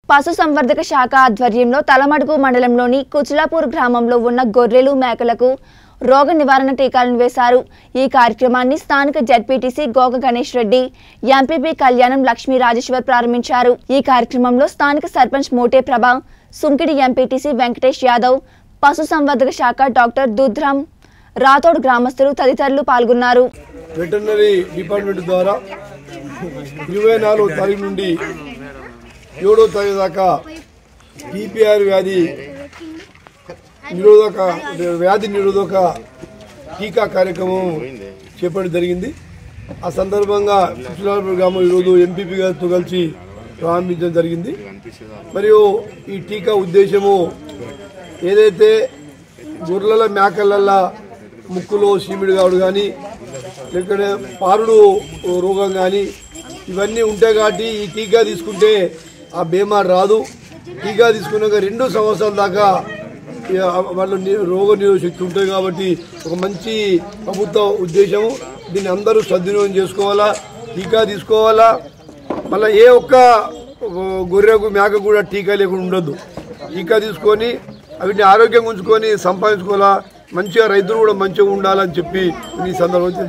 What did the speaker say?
పశుసంవర్ధక శాఖ ఆధ్వర్యంలో తలమడుగు మండలంలోని కుచిలాపూర్ గ్రామంలో ఉన్న గొర్రెలు మేకలకు రోగ నివారణ టీకాలను వేశారు ఈ కార్యక్రమాన్ని స్థానిక జడ్పీటీసీ గోగ గణేష్ రెడ్డి ఎంపీపీ కళ్యాణం లక్ష్మీ రాజేశ్వర్ ప్రారంభించారు ఈ కార్యక్రమంలో స్థానిక సర్పంచ్ మోటే ప్రభ సుంకిడి ఎంపీటీసీ వెంకటేష్ యాదవ్ పశుసంవర్ధక శాఖ డాక్టర్ దుధ్రామ్ రాథోడ్ గ్రామస్తులు తదితరులు పాల్గొన్నారు వెటర్నరీ డిపార్ట్మెంట్ ద్వారా ఇరవై నాలుగో తారీఖు నుండి ఏడో తారీఖు దాకా టీపీఆర్ వ్యాధి నిరోధక వ్యాధి నిరోధక టీకా కార్యక్రమం చేపట్టడం జరిగింది ఆ సందర్భంగా కుచిలాపూర్ గ్రామం ఈరోజు ఎంపీపీ గారితో కలిసి ప్రారంభించడం జరిగింది మరియు ఈ టీకా ఉద్దేశము ఏదైతే గొర్రెల మేకలల్లా ముక్కులో సీమిడి కావడు కానీ లేకపోతే పారుడు రోగం కానీ ఇవన్నీ ఉంటాయి కాబట్టి ఈ టీకా తీసుకుంటే ఆ బీమార్ రాదు టీకా తీసుకున్నాక రెండు సంవత్సరాల దాకా ఇక వాళ్ళు ని- రోగ నిరోధక శక్తి ఉంటుంది కాబట్టి ఒక మంచి ప్రభుత్వ ఉద్దేశము దీన్ని అందరూ సద్వినియోగం చేసుకోవాలా టీకా తీసుకోవాలా మళ్ళీ ఏ ఒక్క ఓ, గొర్రెకు మేక కూడా టీకా లేకుండా ఉండొద్దు టీకా తీసుకొని వీటిని ఆరోగ్యంగా ఉంచుకొని సంపాదించుకోవాలా మంచిగా రైతులు కూడా మంచిగా ఉండాలని చెప్పి ఈ సందర్భంగా